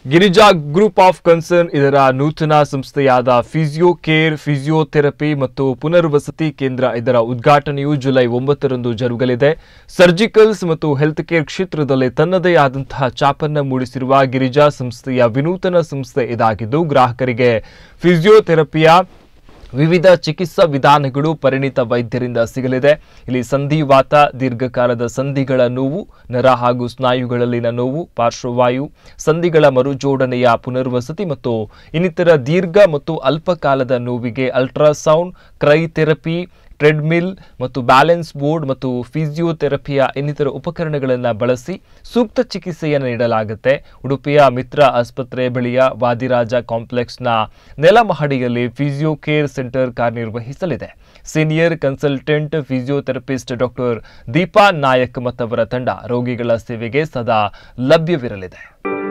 Girija group of concern ಇದರ ನೂತನ ಸಂಸ್ಥೆಯಾದ ಫಿಸಿಯೋ ಕೇರ್ ಫಿಸಿಯೋಥೆರಪಿ ಮತ್ತು ಪುನರ್ವಸತಿ ಕೇಂದ್ರ ಇದರ ಉದ್ಘಾಟನೆಯು ಜುಲೈ ಒಂಬತ್ತರಂದು ಜರುಗಲಿದೆ ಸರ್ಜಿಕಲ್ಸ್ ಮತ್ತು ಹೆಲ್ತ್ ಕೇರ್ ಕ್ಷೇತ್ರದಲ್ಲಿ ತನ್ನದೇ ಆದಂತಹ ಚಾಪನ್ನ ಮೂಡಿಸಿರುವ ಗಿರಿಜಾ ಸಂಸ್ಥೆಯ ವಿನೂತನ ಸಂಸ್ಥೆ ಇದಾಗಿದ್ದು ಗ್ರಾಹಕರಿಗೆ ಫಿಸಿಯೋಥೆರಪಿಯ ವಿವಿಧ ಚಿಕಿತ್ಸಾ ವಿಧಾನಗಳು ಪರಿಣಿತ ವೈದ್ಯರಿಂದ ಸಿಗಲಿದೆ ಇಲ್ಲಿ ಸಂಧಿವಾತ ದೀರ್ಘಕಾಲದ ಸಂಧಿಗಳ ನೋವು ನರ ಹಾಗೂ ಸ್ನಾಯುಗಳಲ್ಲಿನ ನೋವು ಪಾರ್ಶ್ವವಾಯು ಸಂಧಿಗಳ ಮರುಜೋಡಣೆಯ ಪುನರ್ವಸತಿ ಮತ್ತು ಇನ್ನಿತರ ದೀರ್ಘ ಮತ್ತು ಅಲ್ಪಕಾಲದ ನೋವಿಗೆ ಅಲ್ಟ್ರಾಸೌಂಡ್ ಕ್ರೈಥೆರಪಿ ಟ್ರೆಡ್ಮಿಲ್ ಮತ್ತು ಬ್ಯಾಲೆನ್ಸ್ ಬೋರ್ಡ್ ಮತ್ತು ಫಿಸಿಯೋಥೆರಪಿಯ ಇನ್ನಿತರ ಉಪಕರಣಗಳನ್ನು ಬಳಸಿ ಸೂಕ್ತ ಚಿಕಿತ್ಸೆಯನ್ನು ನೀಡಲಾಗುತ್ತೆ ಉಡುಪಿಯ ಮಿತ್ರ ಆಸ್ಪತ್ರೆ ಬಳಿಯ ವಾದಿರಾಜ ಕಾಂಪ್ಲೆಕ್ಸ್ನ ನೆಲಮಹಡಿಯಲ್ಲಿ ಫಿಸಿಯೋ ಕೇರ್ ಸೆಂಟರ್ ಕಾರ್ಯನಿರ್ವಹಿಸಲಿದೆ senior consultant physiotherapist doctor Deepa Nayak ಮತ್ತವರ ತಂಡ ರೋಗಿಗಳ ಸೇವೆಗೆ ಸದಾ ಲಭ್ಯವಿರಲಿದೆ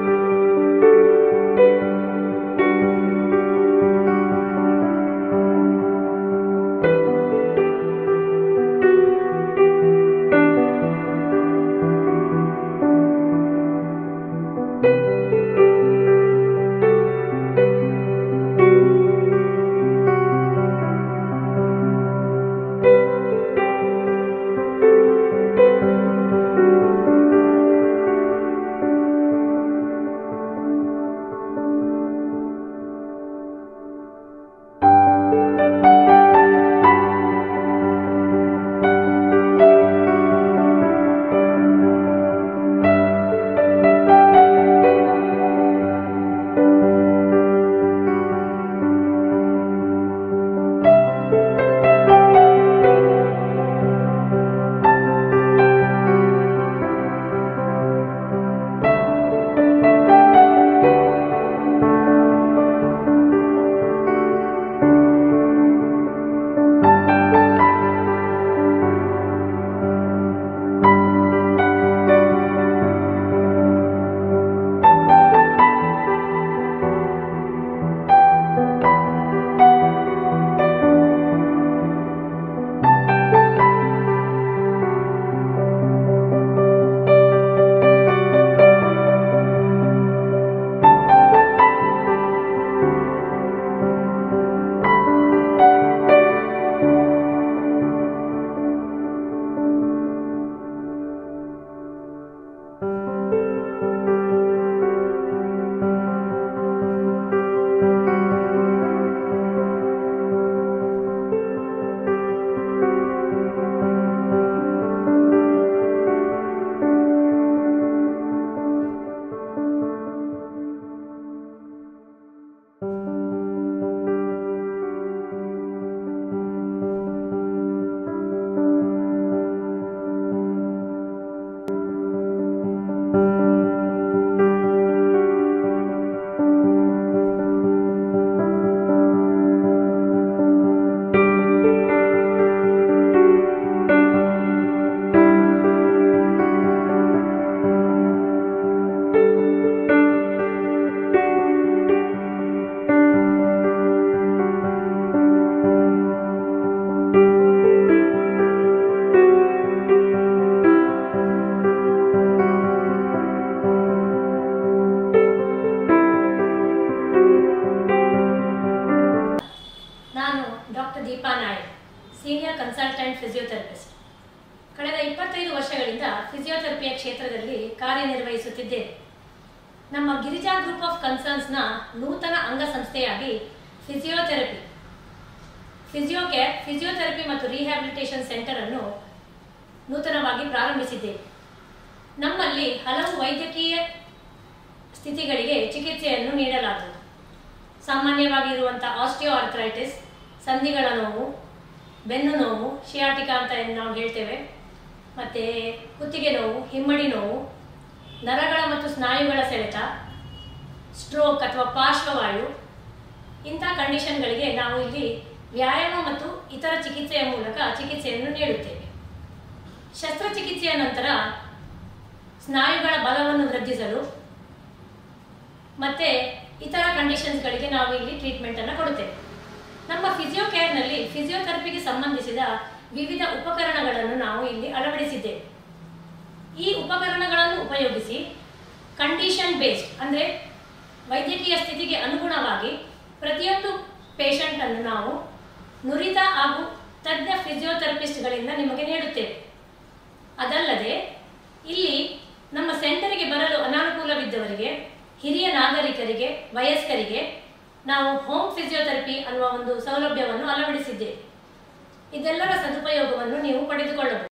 ನಾನು doctor Deepa Nayak senior consultant physiotherapist ಕಳೆದ ಇಪ್ಪತ್ತೈದು ವರ್ಷಗಳಿಂದ ಫಿಸಿಯೋಥೆರಪಿಯ ಕ್ಷೇತ್ರದಲ್ಲಿ ಕಾರ್ಯನಿರ್ವಹಿಸುತ್ತಿದ್ದೇನೆ ನಮ್ಮ ಗಿರಿಜಾ ಗ್ರೂಪ್ ಆಫ್ ಕನ್ಸರ್ನ್ಸ್ನ ನೂತನ ಅಂಗಸಂಸ್ಥೆಯಾಗಿ ಫಿಸಿಯೋಥೆರಪಿ ಫಿಸಿಯೋಕೇರ್ ಫಿಸಿಯೋಥೆರಪಿ ಮತ್ತು ರಿಹ್ಯಾಬಿಲಿಟೇಷನ್ ಸೆಂಟರ್ ಅನ್ನು ನೂತನವಾಗಿ ಪ್ರಾರಂಭಿಸಿದ್ದೇವೆ ನಮ್ಮಲ್ಲಿ ಹಲವು ವೈದ್ಯಕೀಯ ಸ್ಥಿತಿಗಳಿಗೆ ಚಿಕಿತ್ಸೆಯನ್ನು ನೀಡಲಾಗುವುದು ಸಾಮಾನ್ಯವಾಗಿ ಇರುವಂಥ ಆಸ್ಟಿಯೋ ಆರ್ಥರೈಟಿಸ್ ಸಂಧಿಗಳ ನೋವು ಬೆನ್ನು ನೋವು ಶಿಯಾಟಿಕಾ ಅಂತ ಏನ್ ನಾವು ಹೇಳ್ತೇವೆ ಮತ್ತು ಕುತ್ತಿಗೆ ನೋವು ಹಿಮ್ಮಡಿ ನೋವು ನರಗಳ ಮತ್ತು ಸ್ನಾಯುಗಳ ಸೆಳೆತ ಸ್ಟ್ರೋಕ್ ಅಥವಾ ಪಾರ್ಶ್ವವಾಯು ಇಂಥ ಕಂಡೀಷನ್ಗಳಿಗೆ ನಾವು ಇಲ್ಲಿ ವ್ಯಾಯಾಮ ಮತ್ತು ಇತರ ಚಿಕಿತ್ಸೆಯ ಮೂಲಕ ಚಿಕಿತ್ಸೆಯನ್ನು ನೀಡುತ್ತೇವೆ ಶಸ್ತ್ರಚಿಕಿತ್ಸೆಯ ನಂತರ ಸ್ನಾಯುಗಳ ಬಲವನ್ನು ವೃದ್ಧಿಸಲು ಮತ್ತೆ ಇತರ ಕಂಡೀಷನ್ಸ್ಗಳಿಗೆ ನಾವು ಇಲ್ಲಿ ಟ್ರೀಟ್ಮೆಂಟ್ ಅನ್ನು ಕೊಡುತ್ತೇವೆ ನಮ್ಮ ಫಿಸಿಯೋ ಕೇರ್ನಲ್ಲಿ ಫಿಸಿಯೋಥೆರಪಿಗೆ ಸಂಬಂಧಿಸಿದ ವಿವಿಧ ಉಪಕರಣಗಳನ್ನು ನಾವು ಇಲ್ಲಿ ಅಳವಡಿಸಿದ್ದೇವೆ ಈ ಉಪಕರಣಗಳನ್ನು ಉಪಯೋಗಿಸಿ ಕಂಡೀಷನ್ ಬೇಸ್ಡ್ ಅಂದರೆ ವೈದ್ಯಕೀಯ ಸ್ಥಿತಿಗೆ ಅನುಗುಣವಾಗಿ ಪ್ರತಿಯೊಂದು ಪೇಷಂಟನ್ನು ನಾವು ನುರಿತ ಹಾಗೂ ತಜ್ಞ ಫಿಸಿಯೋಥೆರಪಿಸ್ಟ್ಗಳಿಂದ ನಿಮಗೆ ನೀಡುತ್ತೇವೆ ಅದಲ್ಲದೆ ಇಲ್ಲಿ ನಮ್ಮ ಸೆಂಟರಿಗೆ ಬರಲು ಅನಾನುಕೂಲವಿದ್ದವರಿಗೆ ಹಿರಿಯ ನಾಗರಿಕರಿಗೆ ವಯಸ್ಕರಿಗೆ ನಾವು ಹೋಮ್ ಫಿಸಿಯೋಥೆರಪಿ ಅನ್ನುವ ಒಂದು ಸೌಲಭ್ಯವನ್ನು ಅಳವಡಿಸಿದ್ದೇವೆ ಇದೆಲ್ಲರ ಸದುಪಯೋಗವನ್ನು ನೀವು ಪಡೆದುಕೊಳ್ಳಬಹುದು